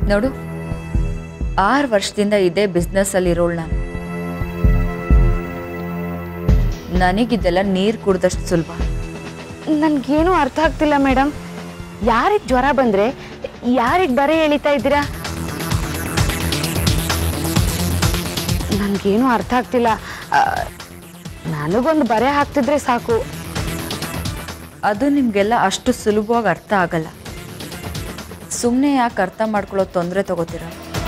ನೋಡು ಆರು ವರ್ಷದಿಂದ ಇದೇ ಬಿಸ್ನೆಸ್ಸಲ್ಲಿ ಇರೋಳು ನಾನು ನನಗಿದೆಲ್ಲ ನೀರು ಕುಡ್ದಷ್ಟು ಸುಲಭ ನನ್ಗೇನು ಅರ್ಥ ಆಗ್ತಿಲ್ಲ ಮೇಡಮ್ ಯಾರಿಗೆ ಜ್ವರ ಬಂದ್ರೆ ಯಾರಿಗೆ ಬರೆ ಎಳಿತಾ ಇದ್ದೀರಾ ನನ್ಗೇನು ಅರ್ಥ ಆಗ್ತಿಲ್ಲ ಆ, ನನಗೊಂದು ಬರೆ ಹಾಕ್ತಿದ್ರೆ ಸಾಕು ಅದು ನಿಮಗೆಲ್ಲ ಅಷ್ಟು ಸುಲಭವಾಗಿ ಅರ್ಥ ಆಗಲ್ಲ ಸುಮ್ಮನೆ ಯಾಕೆ ಅರ್ಥ ಮಾಡ್ಕೊಳ್ಳೋ ತೊಂದರೆ ತಗೋತೀರ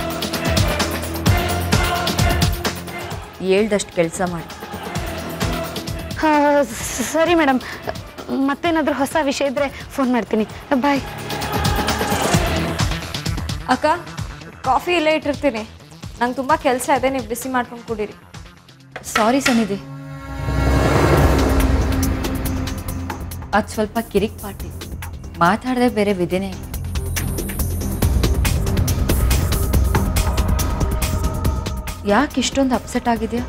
ಹೇಳ್ದಷ್ಟು ಕೆಲಸ ಮಾಡಿ ಆ, ಸರಿ ಮೇಡಮ್ ಮತ್ತೇನಾದರೂ ಹೊಸ ವಿಷಯ ಇದ್ರೆ ಫೋನ್ ಮಾಡ್ತೀನಿ ಬಾಯ್ ಅಕ್ಕ ಕಾಫಿ ಇಲ್ಲೇ ಇಟ್ಟಿರ್ತೀನಿ ನಂಗೆ ತುಂಬ ಕೆಲಸ ಇದೆ ನೀವು ಬಿಸಿ ಮಾಡ್ಕೊಂಡು ಕುಡೀರಿ ಸಾರಿ ಸನ್ನಿಧಿ ಅದು ಸ್ವಲ್ಪ ಕಿರಿಕ್ ಪಾಟಿ ಮಾತಾಡದೆ ಬೇರೆ ವಿಧಿನೇ ಇಲ್ಲ. ಯಾಕೆ ಇಷ್ಟೊಂದು ಅಪ್ಸೆಟ್ ಆಗಿದೆಯಾ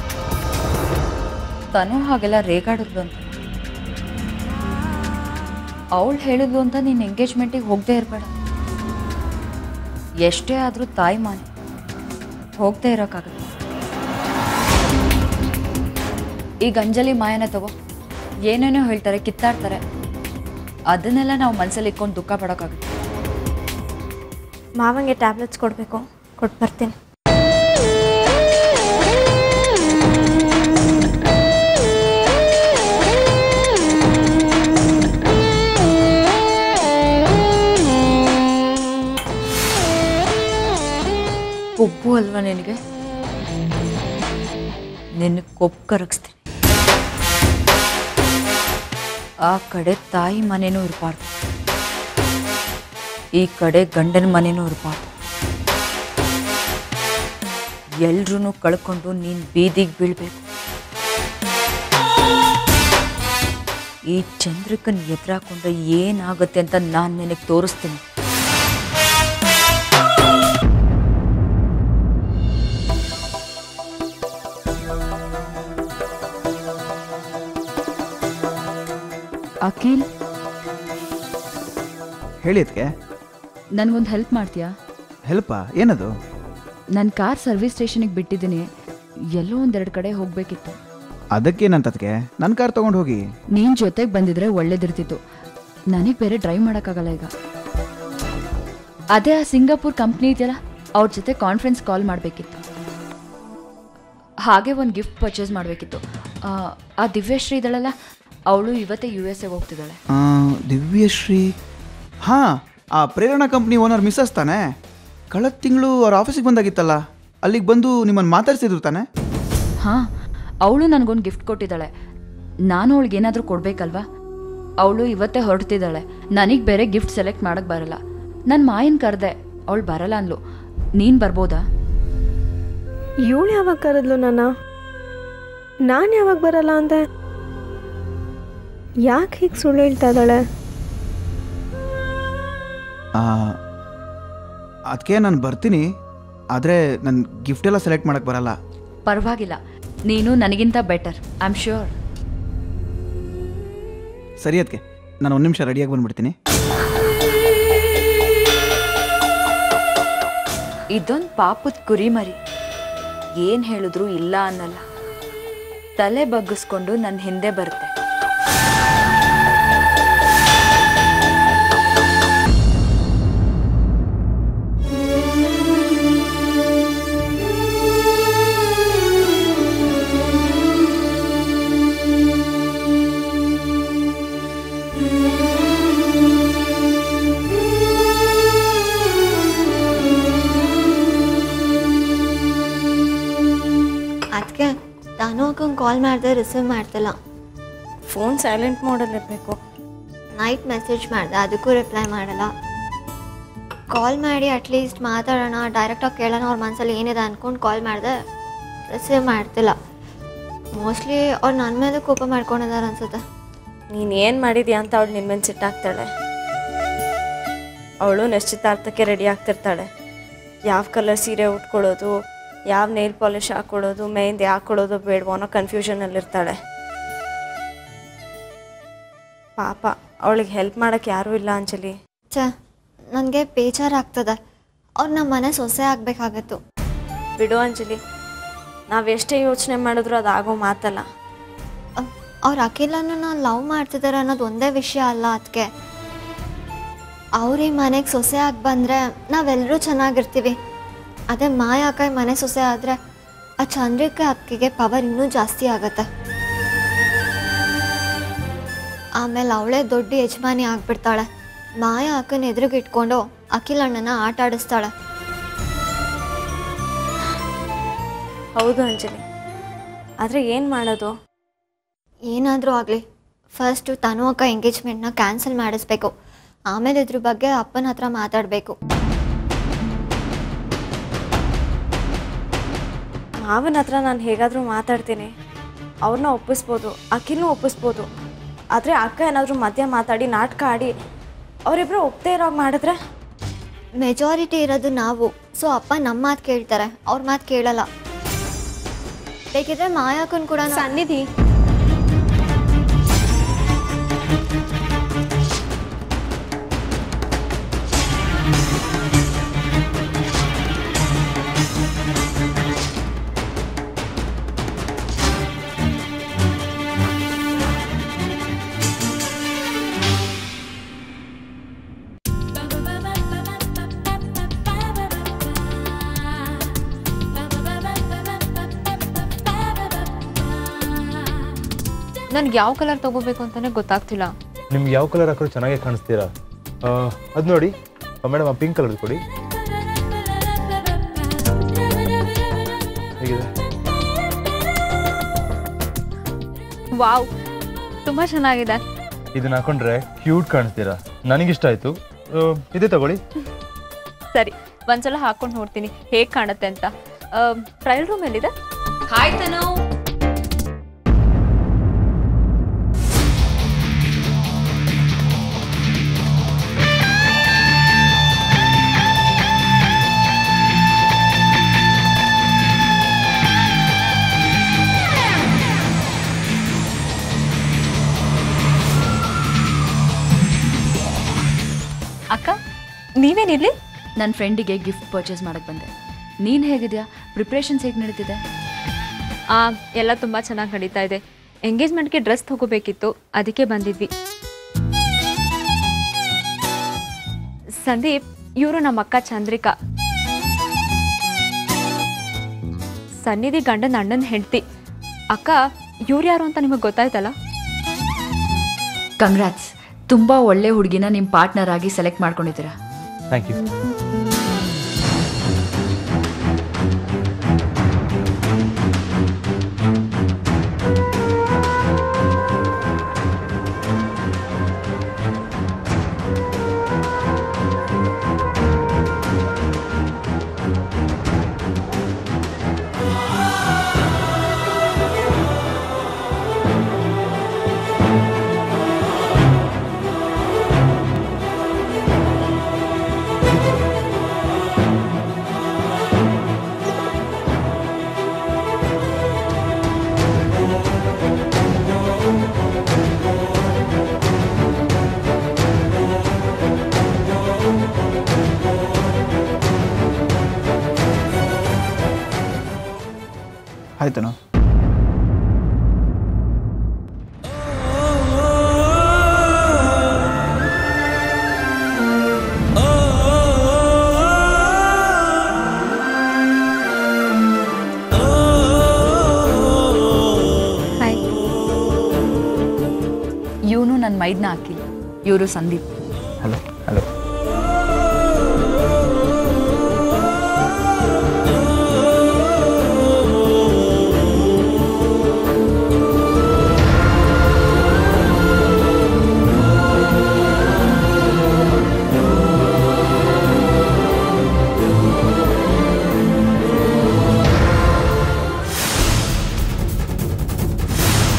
ತನು ಹಾಗೆಲ್ಲ ರೇಗಾಡಿದ್ಲು ಅಂತ ಅವಳು ಹೇಳಿದ್ಲು ಅಂತ ನೀನು ಎಂಗೇಜ್ಮೆಂಟಿಗೆ ಹೋಗದೆ ಇರಬೇಡ ಎಷ್ಟೇ ಆದರೂ ತಾಯಿ ಮಾನೆ ಹೋಗದೆ ಇರೋಕ್ಕಾಗಲ್ಲ ಈಗ ಅಂಜಲಿ ಮಾಯನ ತಗೋ ಏನೇನೋ ಹೇಳ್ತಾರೆ ಕಿತ್ತಾಡ್ತಾರೆ ಅದನ್ನೆಲ್ಲ ನಾವು ಮನಸ್ಸಲ್ಲಿ ಇಟ್ಕೊಂಡು ದುಃಖ ಪಡೋಕ್ಕಾಗುತ್ತೆ ಮಾವಂಗೆ ಟ್ಯಾಬ್ಲೆಟ್ಸ್ ಕೊಡಬೇಕು ಕೊಟ್ಟು ಬರ್ತೀನಿ ಕೊಬ್ಬು ಅಲ್ವಾ ನಿನಗೆ ನಿನ್ನ ಕೊಬ್ಬು ಕರಗಿಸ್ತೀನಿ ಆ ಕಡೆ ತಾಯಿ ಮನೆನೂ ಇರಬಾರ್ದು ಈ ಕಡೆ ಗಂಡನ ಮನೆನೂ ಇರಬಾರ್ದು ಎಲ್ರೂ ಕಳ್ಕೊಂಡು ನೀನು ಬೀದಿಗೆ ಬೀಳ್ಬೇಕು ಈ ಚಂದ್ರಕನ್ ಎದುರಾಕೊಂಡ್ರೆ ಏನಾಗುತ್ತೆ ಅಂತ ನಾನು ನಿನಗೆ ತೋರಿಸ್ತೀನಿ ಅಖಿಲ್ ಹೇಳಿ ಅದಕ್ಕೆ ನನಗೊಂದು ಹೆಲ್ಪ್ ಮಾಡ್ತೀಯಾ ಹೆಲ್ಪಾ ಏನದು ನನ್ನ ಕಾರ್ ಸರ್ವಿಸ್ ಸ್ಟೇಷನಿಗೆ ಬಿಟ್ಟಿದ್ದೀನಿ ಎಲ್ಲೋ ಒಂದೆರಡು ಕಡೆ ಹೋಗಬೇಕಿತ್ತು ಅದಕ್ಕೇನಂತದ್ಕೆ ನನ್ನ ಕಾರ್ ತೊಗೊಂಡು ಹೋಗಿ ನೀನು ಜೊತೆಗೆ ಬಂದಿದ್ರೆ ಒಳ್ಳೇದಿರ್ತಿತ್ತು ನನಗೆ ಬೇರೆ ಡ್ರೈವ್ ಮಾಡೋಕ್ಕಾಗಲ್ಲ ಈಗ ಅದೇ ಆ ಸಿಂಗಾಪುರ್ ಕಂಪ್ನಿ ಇದೆಯಲ್ಲ ಅವ್ರ ಜೊತೆ ಕಾನ್ಫರೆನ್ಸ್ ಕಾಲ್ ಮಾಡಬೇಕಿತ್ತು ಹಾಗೆ ಒಂದು ಗಿಫ್ಟ್ ಪರ್ಚೇಸ್ ಮಾಡಬೇಕಿತ್ತು ಆ ದಿವ್ಯಶ್ರೀ ಇದ್ದಾಳಲ್ಲ ಅವಳು ಇವತ್ತೇ ಯು ಎಸ್ ಎಗೆ ಹೋಗ್ತಿದ್ದಾಳೆ ಆ, ದಿವ್ಯಶ್ರೀ ಹಾಂ ಆ ಪ್ರೇರಣಾ ಕಂಪ್ನಿ ಓನರ್ ಮಿಸ್ಸಸ್ ತಾನೆ ಕಳೆದ ತಿಂಗಳು ಅವ್ರ ಆಫೀಸಿಗೆ ಬಂದಾಗಿತ್ತಲ್ಲ ಅಲ್ಲಿಗೆ ಬಂದು ನಿಮ್ಮನ್ನು ಮಾತಾಡ್ಸಿದ್ರು ತಾನೆ ಹಾಂ ಅವಳು ನನಗೊಂದು ಗಿಫ್ಟ್ ಕೊಟ್ಟಿದ್ದಾಳೆ ನಾನು ಅವಳಿಗೆ ಏನಾದರೂ ಕೊಡಬೇಕಲ್ವಾ ಅವಳು ಇವತ್ತೇ ಹೊರಡ್ತಿದ್ದಾಳೆ ನನಗೆ ಬೇರೆ ಗಿಫ್ಟ್ ಸೆಲೆಕ್ಟ್ ಮಾಡೋಕ್ಕೆ ಬರಲ್ಲ ನಾನು ಮಾಯನ್ ಕರೆದೆ ಅವಳು ಬರಲ್ಲ ಅಂದ್ಲು ನೀನು ಬರ್ಬೋದಾ ಇವಳು ಯಾವಾಗ ಕರೆದ್ಲು ನನ್ನ ನಾನು ಯಾವಾಗ ಬರಲ್ಲ ಅಂದೆ ಯಾಕೆ ಹೀಗೆ ಸುಳ್ಳು ಹೇಳ್ತಾ ಇದ್ದಾಳೆ ಅದಕ್ಕೆ ನಾನು ಬರ್ತೀನಿ ಆದರೆ ನನ್ನ ಗಿಫ್ಟ್ ಎಲ್ಲ ಸೆಲೆಕ್ಟ್ ಮಾಡೋಕ್ಕೆ ಬರಲ್ಲ ಪರವಾಗಿಲ್ಲ ನೀನು ನನಗಿಂತ ಬೆಟರ್ ಐ ಆಮ್ ಶ್ಯೂರ್ ಸರಿ ಅದಕ್ಕೆ ನಾನು ಒಂದು ನಿಮಿಷ ರೆಡಿಯಾಗಿ ಬಂದ್ಬಿಡ್ತೀನಿ ಇದೊಂದು ಪಾಪದ ಕುರಿಮರಿ ಏನು ಹೇಳಿದ್ರು ಇಲ್ಲ ಅನ್ನಲ್ಲ ತಲೆ ಬಗ್ಗಿಸ್ಕೊಂಡು ನನ್ನ ಹಿಂದೆ ಬರುತ್ತೆ ಅದಕ್ಕೆ ತಾನು ಅಕ್ಕಂಗೆ ಕಾಲ್ ಮಾಡಿದೆ ರಿಸೀವ್ ಮಾಡ್ತಿಲ್ಲ ಫೋನ್ ಸೈಲೆಂಟ್ ಮೋಡಲ್ಲಿರಬೇಕು ನೈಟ್ ಮೆಸೇಜ್ ಮಾಡಿದೆ ಅದಕ್ಕೂ ರಿಪ್ಲೈ ಮಾಡಲ್ಲ ಕಾಲ್ ಮಾಡಿ ಅಟ್ಲೀಸ್ಟ್ ಮಾತಾಡೋಣ ಡೈರೆಕ್ಟಾಗಿ ಕೇಳೋಣ ಅವ್ರ ಮನಸ್ಸಲ್ಲಿ ಏನಿದೆ ಅಂದ್ಕೊಂಡು ಕಾಲ್ ಮಾಡಿದೆ ರಿಸೀವ್ ಮಾಡ್ತಿಲ್ಲ ಮೋಸ್ಟ್ಲಿ ಅವ್ರು ನನ್ನ ಮೇಲೆ ಕೋಪ ಮಾಡ್ಕೊಂಡಿದ್ದಾರೆ ಅನ್ಸುತ್ತೆ ನೀನು ಏನು ಮಾಡಿದ್ಯಾ ಅಂತ ಅವಳು ನಿನ್ನ ಮೇಲೆ ಸಿಟ್ಟಾಗ್ತಾಳೆ ಅವಳು ನಿಶ್ಚಿತಾರ್ಥಕ್ಕೆ ರೆಡಿ ಆಗ್ತಿರ್ತಾಳೆ ಯಾವ ಕಲರ್ ಸೀರೆ ಉಟ್ಕೊಳ್ಳೋದು ಯಾವ ನೇಲ್ ಪಾಲಿಶ್ ಹಾಕ್ಕೊಳ್ಳೋದು ಮೆಹಂದಿ ಹಾಕ್ಕೊಳ್ಳೋದು ಬೇಡವೋ ಅನ್ನೋ ಕನ್ಫ್ಯೂಷನಲ್ಲಿರ್ತಾಳೆ ಪಾಪ ಅವಳಿಗೆ ಹೆಲ್ಪ್ ಮಾಡೋಕ್ಕೆ ಯಾರೂ ಇಲ್ಲ ಅಂಜಲಿ ಛೇ ನನಗೆ ಬೇಜಾರಾಗ್ತದೆ ಅವ್ರು ನಮ್ಮ ಮನೆ ಸೊಸೆ ಆಗಬೇಕಾಗತ್ತು ಬಿಡು ಅಂಜಲಿ ನಾವೆಷ್ಟೇ ಯೋಚನೆ ಮಾಡಿದ್ರು ಅದಾಗೋ ಮಾತಲ್ಲ ಅವ್ರು ಅಖಿಲನ್ನು ನಾನು ಲವ್ ಮಾಡ್ತಿದ್ದಾರೆ ಅನ್ನೋದು ಒಂದೇ ವಿಷಯ ಅಲ್ಲ ಅದಕ್ಕೆ ಅವ್ರ ಈ ಮನೆಗೆ ಸೊಸೆ ಆಗಿ ಬಂದರೆ ನಾವೆಲ್ಲರೂ ಚೆನ್ನಾಗಿರ್ತೀವಿ ಅದೇ ಮಾಯ ಅಕ್ಕ ಈ ಮನೆ ಸೊಸೆ ಆದರೆ ಆ ಚಂದ್ರಿಕೆ ಅಕ್ಕಿಗೆ ಪವರ್ ಇನ್ನೂ ಜಾಸ್ತಿ ಆಗತ್ತೆ ಆಮೇಲೆ ಅವಳೇ ದೊಡ್ಡ ಯಜಮಾನಿ ಆಗ್ಬಿಡ್ತಾಳೆ ಮಾಯ ಅಕ್ಕನ ಎದುರಿಗೆ ಇಟ್ಕೊಂಡು ಅಖಿಲ್ ಅಣ್ಣನ ಆಟ ಆಡಿಸ್ತಾಳೆ ಹೌದು ಅಂಜಲಿ ಆದರೆ ಏನು ಮಾಡೋದು ಏನಾದರೂ ಆಗಲಿ ಫಸ್ಟು ತನು ಅಕ್ಕ ಎಂಗೇಜ್ಮೆಂಟ್ನ ಕ್ಯಾನ್ಸಲ್ ಮಾಡಿಸ್ಬೇಕು ಆಮೇಲೆ ಇದ್ರ ಬಗ್ಗೆ ಅಪ್ಪನ ಹತ್ರ ಮಾತಾಡಬೇಕು ಮಾವನ ಹತ್ರ ನಾನು ಹೇಗಾದರೂ ಮಾತಾಡ್ತೀನಿ ಅವ್ರನ್ನ ಒಪ್ಪಿಸ್ಬೋದು ಅಕ್ಕಿನೂ ಒಪ್ಪಿಸ್ಬೋದು ಆದರೆ ಅಕ್ಕ ಏನಾದರೂ ಮಧ್ಯ ಮಾತಾಡಿ ನಾಟಕ ಆಡಿ ಅವರಿಬ್ಬರು ಒಪ್ಪದೇ ಇರೋ ಮಾಡಿದ್ರೆ ಮೆಜಾರಿಟಿ ಇರೋದು ನಾವು ಸೊ ಅಪ್ಪ ನಮ್ಮ ಮಾತು ಕೇಳ್ತಾರೆ ಅವ್ರ ಮಾತು ಕೇಳಲ್ಲ ಬೇಕಿದ್ರೆ ಮಾಯಾಕನ್ ಕೂಡ ನಾ- ಸನ್ನಿಧಿ ನನಗೆ ಯಾವ ಕಲರ್ ತಗೋಬೇಕು ಅಂತಾನೆ ಗೊತ್ತಾಗ್ತಿಲ್ಲ ನಿಮ್ಗೆ ಯಾವ ಕಲರ್ ಹಾಕಿದ್ರು ಚೆನ್ನಾಗೇ ಕಾಣಿಸ್ತೀರಾ ಅದು ನೋಡಿ ಮೇಡಮ್ ಆ ಪಿಂಕ್ ಕಲರ್ ಕೊಡಿ ಹೇಗಿದೆ ವಾವ್ ತುಂಬ ಚೆನ್ನಾಗಿದೆ ಇದನ್ನ ಹಾಕೊಂಡ್ರೆ ಕ್ಯೂಟ್ ಕಾಣಿಸ್ತೀರಾ ನನಗಿಷ್ಟ ಆಯಿತು ಇದೇ ತಗೊಳ್ಳಿ ಸರಿ ಒಂದ್ಸಲ ಹಾಕೊಂಡು ನೋಡ್ತೀನಿ ಹೇಗೆ ಕಾಣುತ್ತೆ ಅಂತ ಟ್ರಯಲ್ ರೂಮ್ ಎಲ್ಲಿದೆ ಹಾಯ್ ತನು ಅಕ್ಕ ನೀವೇನಿರ್ಲಿ ನನ್ನ ಫ್ರೆಂಡಿಗೆ ಗಿಫ್ಟ್ ಪರ್ಚೇಸ್ ಮಾಡಕ್ಕೆ ಬಂದೆ ನೀನು ಹೇಗಿದೆಯಾ ಪ್ರಿಪ್ರೇಷನ್ಸ್ ಹೇಗೆ ನಡೀತಿದೆ ಆ ಎಲ್ಲ ತುಂಬ ಚೆನ್ನಾಗಿ ನಡೀತಾ ಇದೆ ಎಂಗೇಜ್ಮೆಂಟ್ಗೆ ಡ್ರೆಸ್ ತಗೋಬೇಕಿತ್ತು ಅದಕ್ಕೆ ಬಂದಿದ್ವಿ ಸಂದೀಪ್ ಇವರು ನಮ್ಮ ಅಕ್ಕ ಚಂದ್ರಿಕಾ ಸನ್ನಿಧಿ ಗಂಡನ ಅಣ್ಣನ ಹೆಂಡತಿ ಅಕ್ಕ ಇವ್ರು ಯಾರು ಅಂತ ನಿಮಗೆ ಗೊತ್ತಾಯ್ತಲ್ಲ ಕಂಗ್ರಾಟ್ಸ್ ತುಂಬ ಒಳ್ಳೆ ಹುಡುಗಿನ ನಿಮ್ಮ ಪಾರ್ಟ್ನರ್ ಆಗಿ ಸೆಲೆಕ್ಟ್ ಮಾಡ್ಕೊಂಡಿದ್ದೀರಾ ಥ್ಯಾಂಕ್ ಯು ಆಯ್ತೇನೋ ಹಾಯ್ ಇವನು ನನ್ನ ಮೈದ್ನ ಹಾಕಿಲ್ಲ ಇವರು ಸಂದೀಪ್ ಹಲೋ ಹಲೋ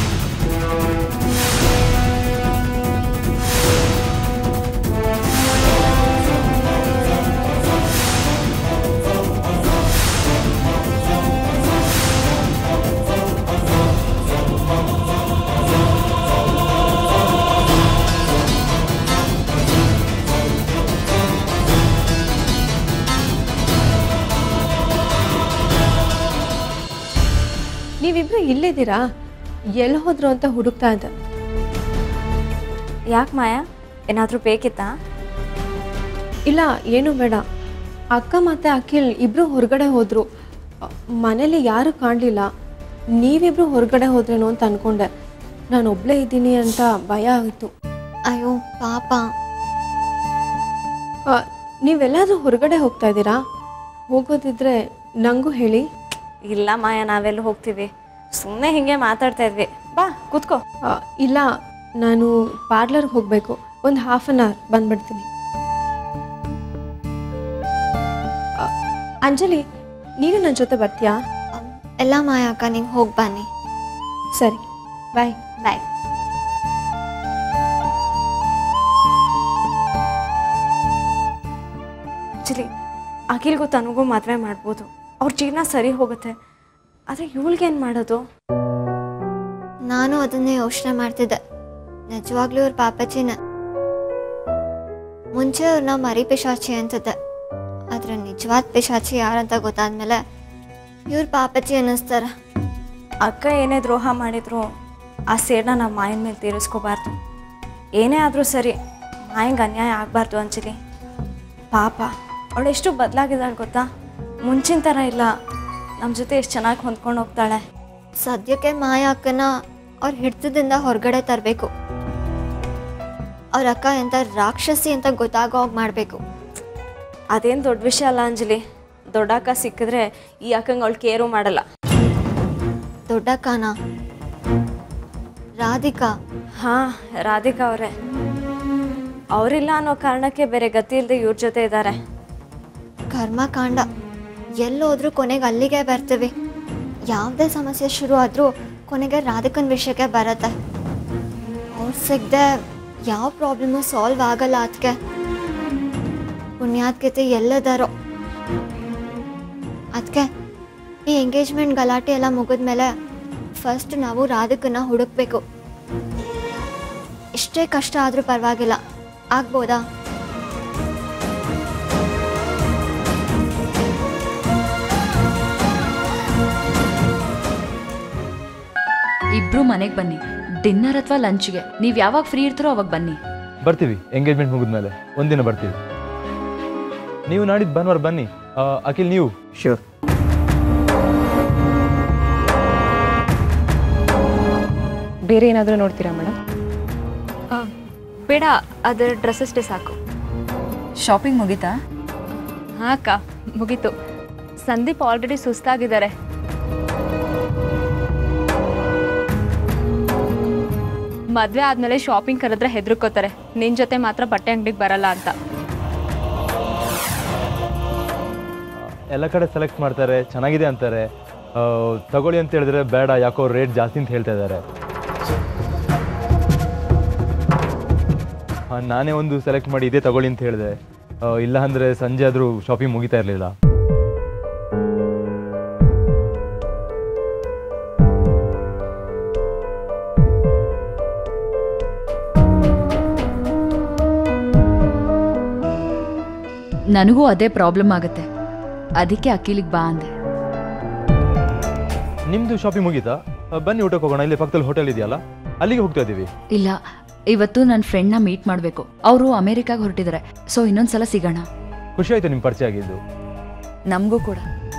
ಆ ಇಲ್ಲಿದ್ದೀರಾ ಎಲ್ಲಿ ಹೋದ್ರು ಅಂತ ಹುಡುಕ್ತಾ ಇದ್ದೆ ಯಾಕೆ ಮಾಯಾ ಏನಾದರೂ ಬೇಕಿತ್ತಾ ಇಲ್ಲ ಏನು ಬೇಡ ಅಕ್ಕ ಮತ್ತು ಅಖಿಲ್ ಇಬ್ಬರು ಹೊರಗಡೆ ಹೋದರು ಮನೇಲಿ ಯಾರೂ ಕಾಣಲಿಲ್ಲ ನೀವಿಬ್ರು ಹೊರಗಡೆ ಹೋದ್ರೇನೋ ಅಂತ ಅಂದ್ಕೊಂಡೆ ನಾನು ಒಬ್ಬಳೇ ಇದ್ದೀನಿ ಅಂತ ಭಯ ಆಯಿತು ಅಯ್ಯೋ ಪಾಪ ನೀವೆಲ್ಲಾದರೂ ಹೊರಗಡೆ ಹೋಗ್ತಾ ಇದ್ದೀರಾ ಹೋಗೋದಿದ್ರೆ ನನಗೂ ಹೇಳಿ ಇಲ್ಲ ಮಾಯಾ ನಾವೆಲ್ಲ ಹೋಗ್ತೀವಿ ಸುಮ್ಮನೆ ಹಿಂಗೆ ಮಾತಾಡ್ತಾ ಇದ್ವಿ ಬಾ ಕೂತ್ಕೋ ಆ, ಇಲ್ಲ ನಾನು ಪಾರ್ಲರ್ಗೆ ಹೋಗಬೇಕು ಒಂದು ಹಾಫ್ ಆನ್ ಅವರ್ ಬಂದ್ಬಿಡ್ತೀನಿ ಆ, ಅಂಜಲಿ ನೀನು ನನ್ನ ಜೊತೆ ಬರ್ತೀಯಾ ಅಮ್, ಎಲ್ಲ ಮಾಯ ಅಕ್ಕ ನೀವು ಹೋಗಿ ಬನ್ನಿ ಸರಿ ಬಾಯ್ ಬಾಯ್ ಆ್ಯಕ್ಚುಲಿ ಅಖಿಲ್ಗೂ ತನಗೂ ಮದುವೆ ಮಾಡ್ಬೋದು ಅವ್ರ ಜೀವನ ಸರಿ ಹೋಗುತ್ತೆ ಆದರೆ ಇವಳಿಗೇನು ಮಾಡೋದು ನಾನು ಅದನ್ನೇ ಯೋಚನೆ ಮಾಡ್ತಿದ್ದೆ ನಿಜವಾಗ್ಲೂ ಇವ್ರ ಪಾಪಚಿನ ಮುಂಚೆ ಅವ್ರನ್ನ ಮರಿ ಪಿಶಾಚಿ ಅಂತಿದ್ದೆ ಆದ್ರೆ ನಿಜವಾದ ಪಿಶಾಚಿ ಯಾರಂತ ಗೊತ್ತಾದ್ಮೇಲೆ ಇವ್ರ ಪಾಪಚಿ ಅನ್ನಿಸ್ತಾರ ಅಕ್ಕ ಏನೇ ದ್ರೋಹ ಮಾಡಿದ್ರು ಆ ಸೇಡನ್ನ ನಾವು ಮಾಯನ ಮೇಲೆ ತೀರಿಸ್ಕೋಬಾರ್ದು ಏನೇ ಆದರೂ ಸರಿ ಮಾಯಂಗೆ ಅನ್ಯಾಯ ಆಗಬಾರ್ದು ಅಂಜಲಿ ಪಾಪ ಅವಳು ಎಷ್ಟು ಬದಲಾಗಿದ್ದಾಳೆ ಗೊತ್ತಾ ಮುಂಚಿನ ಥರ ಇಲ್ಲ ನಮ್ಮ ಜೊತೆ ಎಷ್ಟು ಚೆನ್ನಾಗಿ ಹೊಂದ್ಕೊಂಡು ಹೋಗ್ತಾಳೆ ಸದ್ಯಕ್ಕೆ ಮಾಯ ಅಕ್ಕನ ಅವ್ರ ಹಿಡ್ತದಿಂದ ಹೊರಗಡೆ ತರಬೇಕು ಅವ್ರ ಅಕ್ಕ ಎಂತ ರಾಕ್ಷಸಿ ಅಂತ ಗೊತ್ತಾಗೋ ಹಾಗೆ ಮಾಡಬೇಕು ಅದೇನು ದೊಡ್ಡ ವಿಷಯ ಅಲ್ಲ ಅಂಜಲಿ ದೊಡ್ಡ ಅಕ್ಕ ಸಿಕ್ಕಿದ್ರೆ ಈ ಅಕ್ಕಂಗೆ ಅವಳು ಕೇರು ಮಾಡಲ್ಲ ದೊಡ್ಡಕ್ಕನ ರಾಧಿಕಾ ಹಾಂ ರಾಧಿಕಾ ಅವರೇ ಅವರಿಲ್ಲ ಅನ್ನೋ ಕಾರಣಕ್ಕೆ ಬೇರೆ ಗತಿ ಇಲ್ಲದೆ ಇವ್ರ ಜೊತೆ ಇದ್ದಾರೆ ಕರ್ಮಕಾಂಡ ಎಲ್ಲೋದ್ರೂ ಕೊನೆಗೆ ಅಲ್ಲಿಗೆ ಬರ್ತೀವಿ ಯಾವುದೇ ಸಮಸ್ಯೆ ಶುರು ಆದರೂ ಕೊನೆಗೆ ರಾಧಿಕನ್ ವಿಷಯಕ್ಕೆ ಬರುತ್ತೆ ಅವ್ರು ಸಿಗದೆ ಯಾವ ಪ್ರಾಬ್ಲಮ್ಮು ಸಾಲ್ವ್ ಆಗಲ್ಲ ಅದಕ್ಕೆ ಪುಣ್ಯಾತ್ಕತೆ ಎಲ್ಲದಾರೋ ಅದಕ್ಕೆ ಈ ಎಂಗೇಜ್ಮೆಂಟ್ ಗಲಾಟೆ ಎಲ್ಲ ಮುಗಿದ್ಮೇಲೆ ಫಸ್ಟ್ ನಾವು ರಾಧಿಕನ್ನ ಹುಡುಕ್ಬೇಕು ಎಷ್ಟೇ ಕಷ್ಟ ಆದರೂ ಪರವಾಗಿಲ್ಲ ಆಗ್ಬೋದಾ ಇಬ್ರು ಮನೆಗೆ ಬನ್ನಿ ಡಿನ್ನರ್ ಅಥವಾ ಲಂಚ್ಗೆ ನೀವು ಯಾವಾಗ ಫ್ರೀ ಇರ್ತೀರೋ ಅವಾಗ ಬನ್ನಿ ಬರ್ತೀವಿ ಎಂಗೇಜ್ಮೆಂಟ್ ಮುಗಿದ್ಮೇಲೆ ಒಂದಿನ ಬರ್ತೀವಿ ನೀವು ನಾಡಿದ್ದು ಭಾನುವಾರ ಬನ್ನಿ ಆ, ಅಖಿಲ್ ನೀವು ಶ್ಯೂರ್ ಬೇರೆ ಏನಾದರೂ ನೋಡ್ತೀರಾ ಮೇಡಮ್ ಬೇಡ ಅದರ ಡ್ರೆಸ್ ಅಷ್ಟೇ ಸಾಕು ಶಾಪಿಂಗ್ ಮುಗೀತಾ ಹಾಂ ಅಕ್ಕ ಮುಗೀತು ಸಂದೀಪ್ ಆಲ್ರೆಡಿ ಸುಸ್ತಾಗಿದ್ದಾರೆ ಮದುವೆ ಆದಮೇಲೆ ಶಾಪಿಂಗ್ ಕರೆದ್ರೆ ಹೆದರ್ಕೋತಾರೆ ನಿನ್ನ ಜೊತೆ ಮಾತ್ರ ಬಟ್ಟೆ ಅಂಗಡಿಗೆ ಬರಲ್ಲ ಅಂತ ಎಲ್ಲ ಕಡೆ ಸೆಲೆಕ್ಟ್ ಮಾಡ್ತಾರೆ ಚೆನ್ನಾಗಿದೆ ಅಂತಾರೆ ಆ, ತಗೊಳ್ಳಿ ಅಂತ ಹೇಳಿದ್ರೆ ಬೇಡ ಯಾಕೋ ರೇಟ್ ಜಾಸ್ತಿ ಅಂತ ಹೇಳ್ತಾ ಇದ್ದಾರೆ ಆ, ನಾನೇ ಒಂದು ಸೆಲೆಕ್ಟ್ ಮಾಡಿ ಇದೇ ತಗೊಳ್ಳಿ ಅಂತ ಹೇಳಿದೆ ಆ, ಇಲ್ಲ ಅಂದರೆ ಸಂಜೆ ಆದರೂ ಶಾಪಿಂಗ್ ಮುಗಿತಾ ಇರಲಿಲ್ಲ ನನಗೂ ಅದೇ ಪ್ರಾಬ್ಲಮ್ ಆಗುತ್ತೆ ಅದಕ್ಕೆ ಅಖಿಲಿಗೆ ಬಾ ಅಂದೆ ನಿಮ್ಮದು ಶಾಪಿಂಗ್ ಮುಗೀತಾ ಆ, ಬನ್ನಿ ಊಟಕ್ಕೆ ಹೋಗೋಣ ಇಲ್ಲಿ ಪಕ್ಕದಲ್ಲಿ ಹೋಟೆಲ್ ಇದೆಯಲ್ಲ ಅಲ್ಲಿಗೆ ಹೋಗ್ತಾ ಇದ್ದೀವಿ ಇಲ್ಲ ಇವತ್ತು ನನ್ನ ಫ್ರೆಂಡ್ನ ಮೀಟ್ ಮಾಡಬೇಕು ಅವರು ಅಮೇರಿಕಾಗೆ ಹೊರಟಿದ್ದಾರೆ ಸೊ ಇನ್ನೊಂದ್ಸಲ ಸಿಗೋಣ ಖುಷಿ ಆಯಿತು ನಿಮ್ಮ ಪರಿಚಯ ಆಗಿದ್ದು ನಮಗೂ ಕೂಡ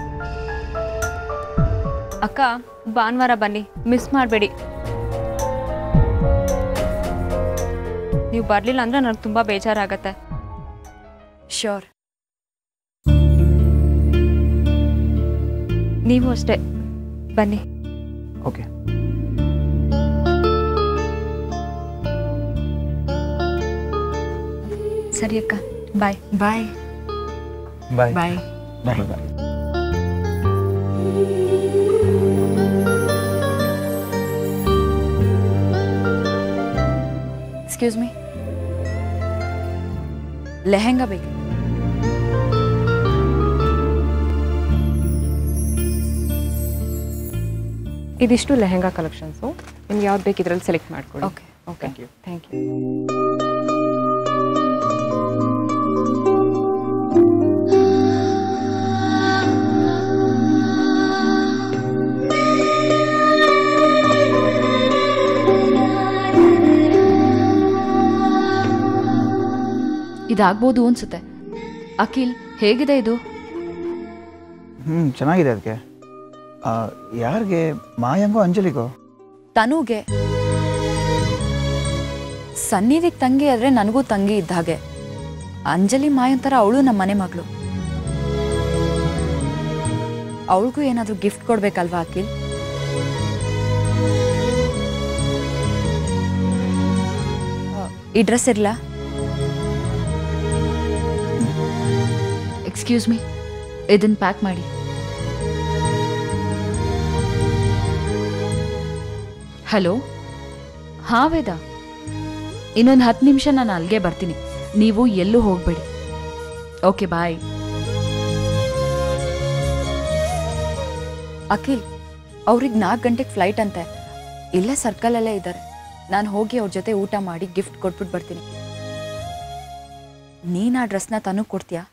ಅಕ್ಕ ಭಾನುವಾರ ಬನ್ನಿ ಮಿಸ್ ಮಾಡಬೇಡಿ ನೀವು ಬರಲಿಲ್ಲ ಅಂದರೆ ನನಗೆ ತುಂಬ ಬೇಜಾರಾಗತ್ತೆ ಶ್ಯೂರ್ ನೀವು ಅಷ್ಟೇ ಬನ್ನಿ ಓಕೆ ಸರಿ ಅಕ್ಕ bye bye bye bye bye bye excuse me lehenga ಬೇಕು ಇದಿಷ್ಟು ಲೆಹೆಂಗಾ ಕಲೆಕ್ಷನ್ಸು ನಿಮ್ಗೆ ಯಾವ್ದು ಬೇಕು ಇದರಲ್ಲಿ ಸೆಲೆಕ್ಟ್ ಮಾಡ್ಕೊಳ್ಳಿ Okay. ಓಕೆ ಥ್ಯಾಂಕ್ ಯು ಇದಾಗ್ಬೋದು ಅನ್ಸುತ್ತೆ ಅಖಿಲ್ ಹೇಗಿದೆ ಇದು ಹ್ಞೂ ಚೆನ್ನಾಗಿದೆ ಅದಕ್ಕೆ ಯಾರಿಗೆ ಮಾಯಂಗೋ ಅಂಜಲಿಗೋ ತನುಗೆ ಸನ್ನಿಧಿಗೆ ತಂಗಿ ಆದ್ರೆ ನನಗೂ ತಂಗಿ ಇದ್ದ ಹಾಗೆ ಅಂಜಲಿ ಮಾಯಂತರ ಅವಳು ನಮ್ಮ ಮನೆ ಮಗಳು ಅವಳಿಗೂ ಏನಾದರೂ ಗಿಫ್ಟ್ ಕೊಡ್ಬೇಕಲ್ವಾ ಅಖಿಲ್ ಆ, ಈ ಡ್ರೆಸ್ ಇರಲ್ಲ ಎಕ್ಸ್ಕ್ಯೂಸ್ ಮೀ ಇದನ್ನ ಪ್ಯಾಕ್ ಮಾಡಿ ಹಲೋ ಹಾಂ ವೇದ ಇನ್ನೊಂದು ಹತ್ತು ನಿಮಿಷ ನಾನು ಅಲ್ಲಿಗೆ ಬರ್ತೀನಿ ನೀವು ಎಲ್ಲೂ ಹೋಗಬೇಡಿ ಓಕೆ ಬಾಯ್ ಅಖಿಲ್ ಅವ್ರಿಗೆ ನಾಲ್ಕು ಗಂಟೆಗೆ ಫ್ಲೈಟ್ ಅಂತೆ ಇಲ್ಲೇ ಸರ್ಕಲಲ್ಲೇ ಇದ್ದಾರೆ ನಾನು ಹೋಗಿ ಅವ್ರ ಜೊತೆ ಊಟ ಮಾಡಿ ಗಿಫ್ಟ್ ಕೊಟ್ಬಿಟ್ಟು ಬರ್ತೀನಿ ನೀನು ಆ ಡ್ರೆಸ್ನ ತನಗೆ ಕೊಡ್ತೀಯಾ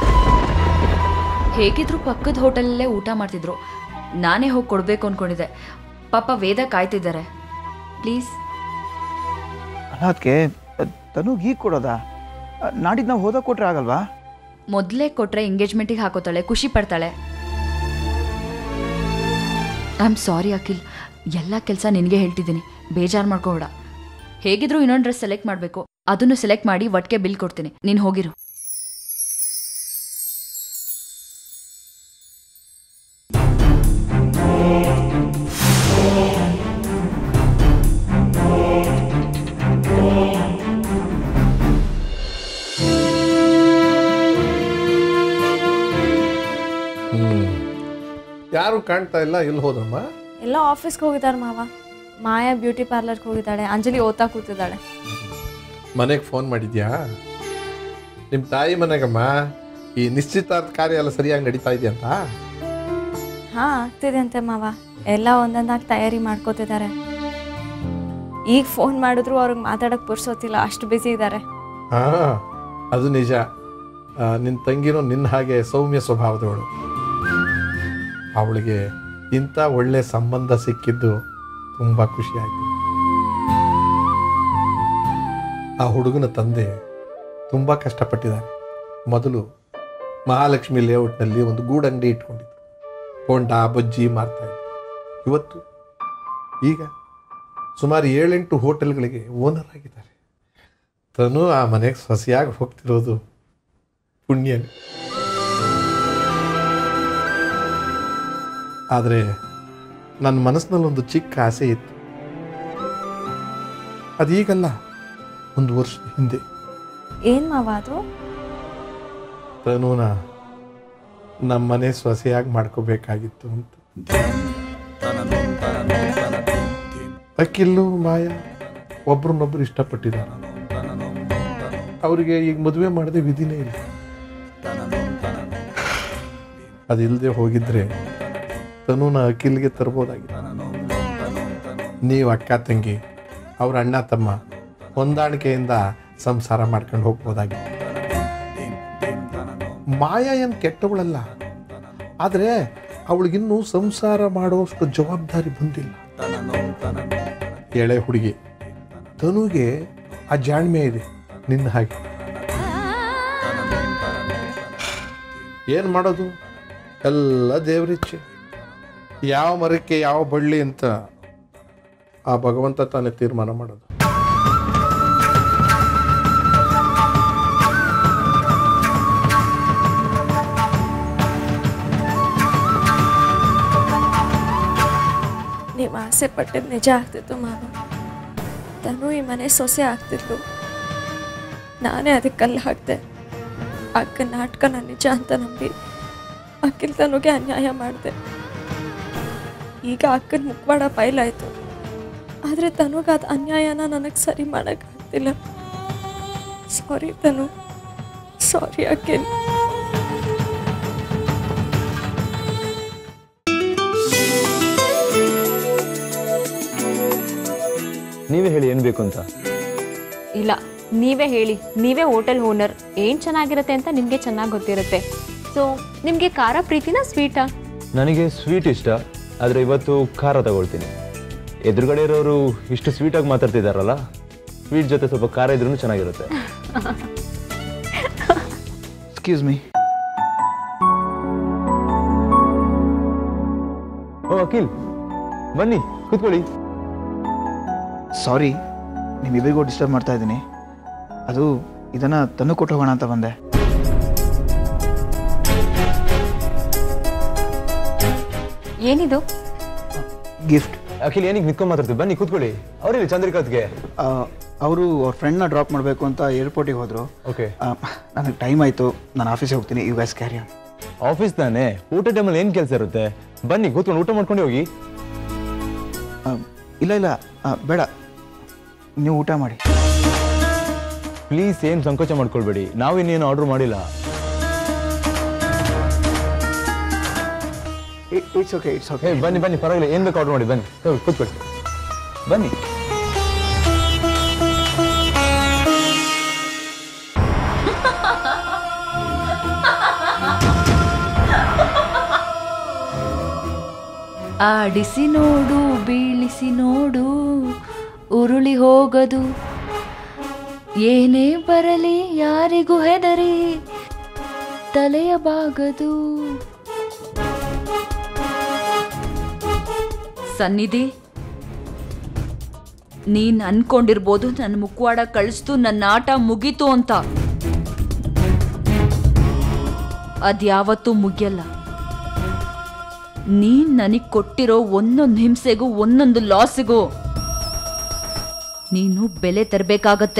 ಹೇಗಿದ್ರು ಪಕ್ಕದ ಹೋಟೆಲಲ್ಲೇ ಊಟ ಮಾಡ್ತಿದ್ರು ನಾನೇ ಹೋಗಿ ಕೊಡಬೇಕು ಅಂದ್ಕೊಂಡಿದ್ದೆ ಪಾಪ ವೇದ ಕಾಯ್ತಿದ್ದಾರೆ ಪ್ಲೀಸ್ ಅಲ್ಲ ಅದಕ್ಕೆ ತನುಗ್ ಈಗ ಕೊಡೋದಾ ನಾಡಿದ್ದು ನಾವು ಹೋದಾಗ ಕೊಟ್ರೆ ಆಗಲ್ವಾ ಮೊದಲೇ ಕೊಟ್ರೆ ಎಂಗೇಜ್ಮೆಂಟಿಗೆ ಹಾಕೋತಾಳೆ ಖುಷಿ ಪಡ್ತಾಳೆ ಐ ಆಮ್ ಸಾರಿ ಅಖಿಲ್ ಎಲ್ಲ ಕೆಲಸ ನಿನಗೆ ಹೇಳ್ತಿದ್ದೀನಿ ಬೇಜಾರು ಮಾಡ್ಕೋಬೇಡ ಹೇಗಿದ್ರು ಇನ್ನೊಂದು ಡ್ರೆಸ್ ಸೆಲೆಕ್ಟ್ ಮಾಡಬೇಕು ಅದನ್ನು ಸೆಲೆಕ್ಟ್ ಮಾಡಿ ಒಟ್ಟಿಗೆ ಬಿಲ್ ಕೊಡ್ತೀನಿ ನೀನು ಹೋಗಿರು ಯಾರು ಕಾಣ್ತಾ ಇಲ್ಲ ಎಲ್ಲಿ ಹೋದಮ್ಮ ಎಲ್ಲ ಆಫೀಸ್ಗೆ ಹೋಗಿದ್ದಾರೆ ಮಾವ ಮಾಯಾ ಬ್ಯೂಟಿ ಪಾರ್ಲರ್ಗೆ ಹೋಗಿದ್ದಾಳೆ ಅಂಜಲಿ ಓದ್ತಾ ಕೂತಿದ್ದಾಳೆ ಮನೆಗೆ ಫೋನ್ ಮಾಡಿದ್ಯಾ ನಿಮ್ಮ ತಾಯಿ ಮನೆಗಮ್ಮ ಈ ನಿಶ್ಚಿತಾರ್ಥ ಕಾರ್ಯ ಎಲ್ಲ ಸರಿಯಾಗಿ ನಡೀತಾ ಇದೆಯಂತ ಹಾಂ ಆಗ್ತಿದೆ ಅಂತೆ ಮಾವ ಎಲ್ಲ ಒಂದೊಂದಾಗಿ ತಯಾರಿ ಮಾಡ್ಕೋತಿದ್ದಾರೆ ಈಗ ಫೋನ್ ಮಾಡಿದ್ರು ಅವ್ರಿಗೆ ಮಾತಾಡೋಕೆ ಪುರ್ಸೋತಿಲ್ಲ ಅಷ್ಟು ಬ್ಯುಸಿ ಇದ್ದಾರೆ ಹಾಂ ಅದು ನಿಜ ನಿನ್ನ ತಂಗಿನೂ ನಿನ್ನ ಹಾಗೆ ಸೌಮ್ಯ ಸ್ವಭಾವದವಳು ಅವಳಿಗೆ ಇಂಥ ಒಳ್ಳೆ ಸಂಬಂಧ ಸಿಕ್ಕಿದ್ದು ತುಂಬ ಖುಷಿಯಾಯಿತು ಆ ಹುಡುಗನ ತಂದೆ ತುಂಬ ಕಷ್ಟಪಟ್ಟಿದ್ದಾರೆ ಮೊದಲು ಮಹಾಲಕ್ಷ್ಮಿ ಲೇಔಟ್ನಲ್ಲಿ ಒಂದು ಗೂಡಂಗಡಿ ಇಟ್ಕೊಂಡಿದ್ರು ಬೋಂಡ ಬಜ್ಜಿ ಮಾರ್ತಾ ಇದ್ರು ಇವತ್ತು ಈಗ ಸುಮಾರು ಏಳೆಂಟು ಹೋಟೆಲ್ಗಳಿಗೆ ಓನರ್ ಆಗಿದ್ದಾರೆ ತನು ಆ ಮನೆಗೆ ಸೊಸೆಯಾಗಿ ಹೋಗ್ತಿರೋದು ಪುಣ್ಯನೇ ಆದರೆ ನನ್ನ ಮನಸ್ಸಿನಲ್ಲಿ ಒಂದು ಚಿಕ್ಕ ಆಸೆ ಇತ್ತು ಅದೀಗಲ್ಲ ಒಂದು ವರ್ಷದ ಹಿಂದೆ ಏನು ಮಾವ ಅದು ತನುನ ನಮ್ಮ ಮನೆ ಸೊಸೆಯಾಗಿ ಮಾಡ್ಕೋಬೇಕಾಗಿತ್ತು ಅಂತ ಅಕ್ಕಿಲ್ಲು ಮಾಯ ಒಬ್ರನ್ನೊಬ್ರು ಇಷ್ಟಪಟ್ಟಿದ್ದಾರೆ ಅವರಿಗೆ ಈಗ ಮದುವೆ ಮಾಡದೆ ವಿಧಿನೇ ಇಲ್ಲ ಅದಿಲ್ಲದೆ ಹೋಗಿದ್ರೆ ತನುನ ಅಖಿಲ್ಗೆ ತರ್ಬೋದಾಗಿತ್ತು ನೀವು ಅಕ್ಕ ತಂಗಿ ಅವ್ರ ಅಣ್ಣ ತಮ್ಮ ಹೊಂದಾಣಿಕೆಯಿಂದ ಸಂಸಾರ ಮಾಡ್ಕೊಂಡು ಹೋಗ್ಬೋದಾಗಿತ್ತು ಮಾಯಾ ಏನು ಕೆಟ್ಟವಳಲ್ಲ ಆದರೆ ಅವಳಿಗಿನ್ನೂ ಸಂಸಾರ ಮಾಡೋಷ್ಟು ಜವಾಬ್ದಾರಿ ಬಂದಿಲ್ಲ ಎಳೆ ಹುಡುಗಿ ತನುಗೆ ಆ ಜಾಣ್ಮೆ ಇದೆ ನಿನ್ನ ಹಾಗೆ ಏನು ಮಾಡೋದು ಎಲ್ಲ ದೇವರಿಚ್ಛೆ ಯಾವ ಮರಕ್ಕೆ ಯಾವ ಬಳ್ಳಿ ಅಂತ ಆ ಭಗವಂತ ತಾನೇ ತೀರ್ಮಾನ ಮಾಡೋದು ನೀವು ಆಸೆ ಪಟ್ಟಿದ್ದು ನಿಜ ಆಗ್ತಿತ್ತು ಮಾವ ತನು ಈ ಮನೆ ಸೊಸೆ ಆಗ್ತಿತ್ತು ನಾನೇ ಅದಕ್ಕೆ ಕಲ್ಲು ಹಾಕ್ದೆ ಅಕ್ಕ ನಾಟಕನ ನಿಜ ಅಂತ ನಂಬಿ ಅಕ್ಕಿಲ್ ತನುಗೆ ಅನ್ಯಾಯ ಮಾಡಿದೆ ಈಗ ಅಕ್ಕನ ಮುಖವಾಡ ಬಯಲಾಯಿತು ಆದರೆ ತನುಗೆ ಅದು ಅನ್ಯಾಯನ ನನಗೆ ಸರಿ ಮಾಡೋಕ್ಕಾಗ್ತಿಲ್ಲ ಸಾರಿ ತನು ಸಾರಿ ಅಕ್ಕಿಲ್ ನೀವೇ ಹೇಳಿ ಏನು ಬೇಕು ಅಂತ ಇಲ್ಲ ನೀವೇ ಹೇಳಿ ನೀವೇ ಹೋಟೆಲ್ ಓನರ್ ಏನು ಚೆನ್ನಾಗಿರುತ್ತೆ ಅಂತ ನಿಮಗೆ ಚೆನ್ನಾಗಿ ಗೊತ್ತಿರುತ್ತೆ ಸೊ ನಿಮಗೆ ಖಾರ ಪ್ರೀತಿನ ಸ್ವೀಟಾ ನನಗೆ ಸ್ವೀಟ್ ಇಷ್ಟ ಆದರೆ ಇವತ್ತು ಖಾರ ತಗೊಳ್ತೀನಿ ಎದುರುಗಡೆ ಇರೋರು ಇಷ್ಟು ಸ್ವೀಟಾಗಿ ಮಾತಾಡ್ತಿದ್ದಾರಲ್ಲ ಸ್ವೀಟ್ ಜೊತೆ ಸ್ವಲ್ಪ ಖಾರ ಇದ್ರೂ ಚೆನ್ನಾಗಿರುತ್ತೆ ಎಕ್ಸ್ಕ್ಯೂಸ್ ಮೀ ಓ ಅಖಿಲ್ ಬನ್ನಿ ಕೂತ್ಕೊಳ್ಳಿ ಸಾರಿ ನಿಮ್ಮಿಬ್ಬರಿಗೂ ಡಿಸ್ಟರ್ಬ್ ಮಾಡ್ತಾ ಇದ್ದೀನಿ ಅದು ಇದನ್ನು ತಂದು ಕೊಟ್ಟು ಹೋಗೋಣ ಅಂತ ಬಂದೆ ಏನಿದು ಗಿಫ್ಟ್ ಅಖಿಲ್ ಏನಿಗೆ ನಿಂತ್ಕೊಂಡ್ ಮಾತಾಡ್ತೀವಿ ಬನ್ನಿ ಕೂತ್ಕೊಳ್ಳಿ ಅವ್ರಿಲ್ಲ ಚಂದ್ರಿಕಾತ್ಗೆ ಅವರು ಅವ್ರ ಫ್ರೆಂಡ್ನ ಡ್ರಾಪ್ ಮಾಡಬೇಕು ಅಂತ ಏರ್ಪೋರ್ಟಿಗೆ ಹೋದರು ಓಕೆ ನನಗೆ ಟೈಮ್ ಆಯಿತು ನಾನು ಆಫೀಸಿಗೆ ಹೋಗ್ತೀನಿ you guys carry on office ತಾನೇ ಊಟ ಟೈಮಲ್ಲಿ ಏನು ಕೆಲಸ ಇರುತ್ತೆ ಬನ್ನಿ ಕೂತ್ಕೊಂಡು ಊಟ ಮಾಡ್ಕೊಂಡು ಹೋಗಿ ಇಲ್ಲ ಇಲ್ಲ ಆ, ಬೇಡ ನೀವು ಊಟ ಮಾಡಿ ಪ್ಲೀಸ್ ಏನು ಸಂಕೋಚ ಮಾಡ್ಕೊಳ್ಬೇಡಿ ನಾವು ಇನ್ನೇನು ಆರ್ಡರ್ ಮಾಡಿಲ್ಲ ಇಟ್ಸ್ ಓಕೆ ಇಟ್ಸ್ ಓಕೆ ಏ ಬನ್ನಿ ಬನ್ನಿ ಪರವಾಗಿಲ್ಲ ಏನು ಬೇಕು ಆರ್ಡರ್ ಮಾಡಿ ಬನ್ನಿ ಹೋಗಿ ಕೂತ್ಕೊಳ್ಳಿ ಬನ್ನಿ ಆಡಿಸಿ ನೋಡು ಬೀಳಿಸಿ ನೋಡು ಉರುಳಿ ಹೋಗದು ಏನೇ ಬರಲಿ ಯಾರಿಗೂ ಹೆದರಿ ತಲೆಯ ಬಾಗದು ಸನ್ನಿಧಿ ನೀನ್ ಅನ್ಕೊಂಡಿರ್ಬೋದು ನನ್ನ ಮುಖವಾಡ ಕಳಿಸ್ತು ನನ್ನ ಆಟ ಮುಗೀತು ಅಂತ ಅದ್ಯಾವತ್ತೂ ಮುಗಿಯಲ್ಲ ನೀನ್ ನನಗ್ ಕೊಟ್ಟಿರೋ ಒಂದೊಂದು ಹಿಂಸೆಗೂ ಒಂದೊಂದು ಲಾಸಿಗೂ ನೀನು ಬೆಲೆ ತರಬೇಕಾಗತ್ತೆ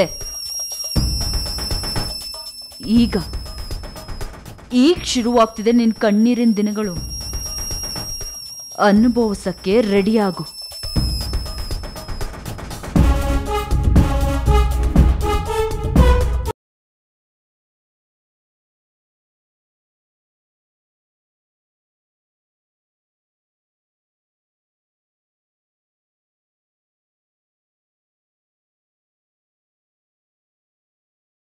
ಈಗ ಈಗ ಶುರುವಾಗ್ತಿದೆ ನಿನ್ ಕಣ್ಣೀರಿನ ದಿನಗಳು ಅನುಭವಿಸಕ್ಕೆ ರೆಡಿಯಾಗು